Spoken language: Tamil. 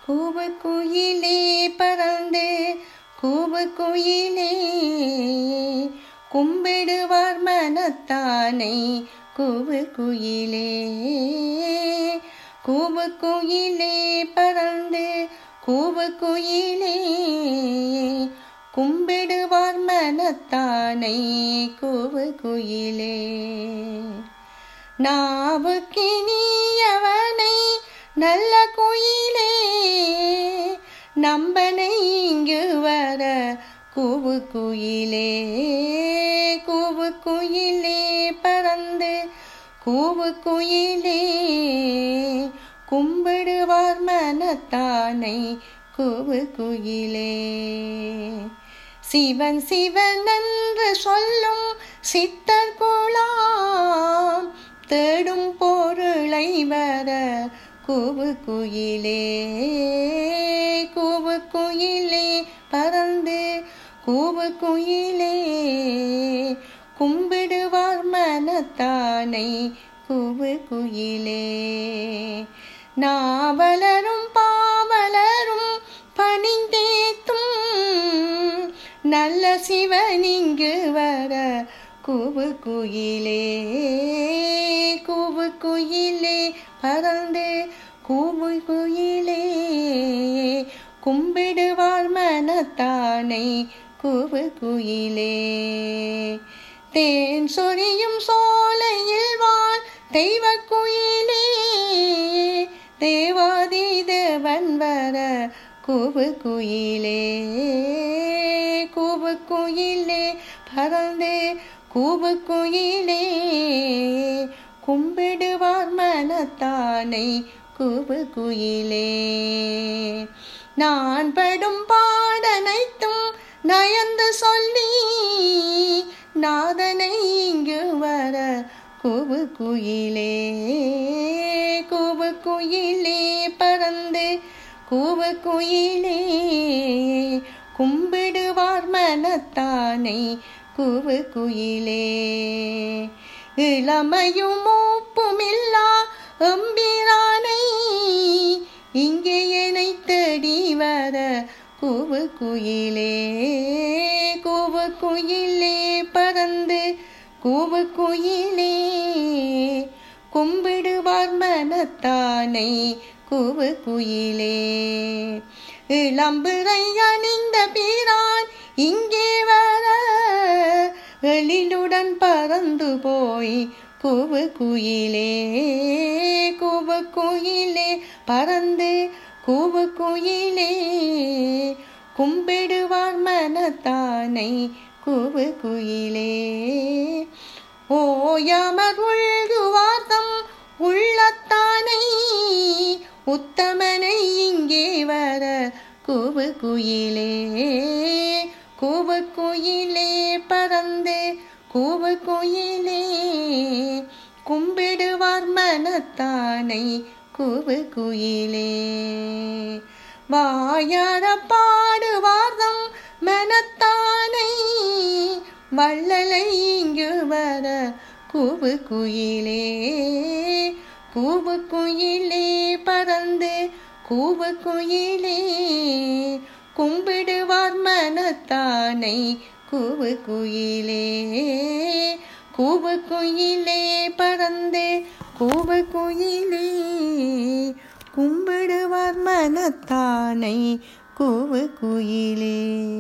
கூவு குயிலே பறந்து கூவு குயிலே கும்பிடுவார் மனத்தானை கூவு குயிலே கூவு குயிலே பறந்து கூவு குயிலே கும்பிடுவார் மனத்தானை கூவு குயிலே நாவுக்கினியவனை நல்ல குயிலே நம்பனை இங்கு வர கூவு குயிலே கூவு குயிலே பறந்து கூவு குயிலே கும்பிடுவார் மனத்தானை கூவு குயிலே சிவன் சிவன் என்று சொல்லும் சித்தர் குலாம் தேடும் பொருளை வர கூவு குயிலே கூவு குயிலே பறந்து கூவு குயிலே கும்பிடுவார் மனத்தானை கூவு குயிலே நாவலரும் பாவலரும் பணிந்தேத்தும் நல்ல சிவனிங்கு வர கூவு குயிலே கூவு குயிலே பறந்து கூவு குயிலே கும்பிடுவார் மனத்தானை கூவு குயிலே தேன் சொரியும் சோலையில் வாழ் தெய்வ குயிலே தேவாதி தேவன் வர கூவு குயிலே கூவு குயிலே பறந்து கூவு குயிலே கும்பிடுவார் மனத்தானை கூவு குயிலே நான் படும் பாடனைத்தும் நயந்து சொல்லி நாதனை இங்கு வர கூவு குயிலே கூவு குயிலே பறந்து கூவு குயிலே கும்பிடுவார் மனத்தானை கூவு குயிலே இளமையும் மூப்புமில்லா எம்பிரானை இங்கே என்னை தேடி வர கூவு குயிலே கூவு குயிலே பறந்து கூவு குயிலே கும்பிடுவார் மனத்தானை கூவு குயிலே இளம்பிறை அணிந்த பீரான் இங்கே வர எழிலுடன் பறந்து போய் கூவு குயிலே கூவு குயிலே பறந்து கூவு குயிலே கும்பிடுவார் மனத்தானை கூவு குயிலே ஓயாமற் உள்குவார்த்தம் உள்ளத்தானை உத்தமனை இங்கே வர கூவு குயிலே கூவு குயிலே பறந்து கூவு குயிலே கும்பிடுவார் மனத்தானை கூவு குயிலே வாயார பாடுவார்தம் மனத்தானை வள்ளலை இங்கு வர கூவு குயிலே கூவு குயிலே பறந்து கூவு குயிலே கும்பிடுவார் மனத்தானை கூவு குயிலே கூவு குயிலே பறந்து கூவு குயிலே கும்பிடுவார் மனத்தானை கூவு குயிலே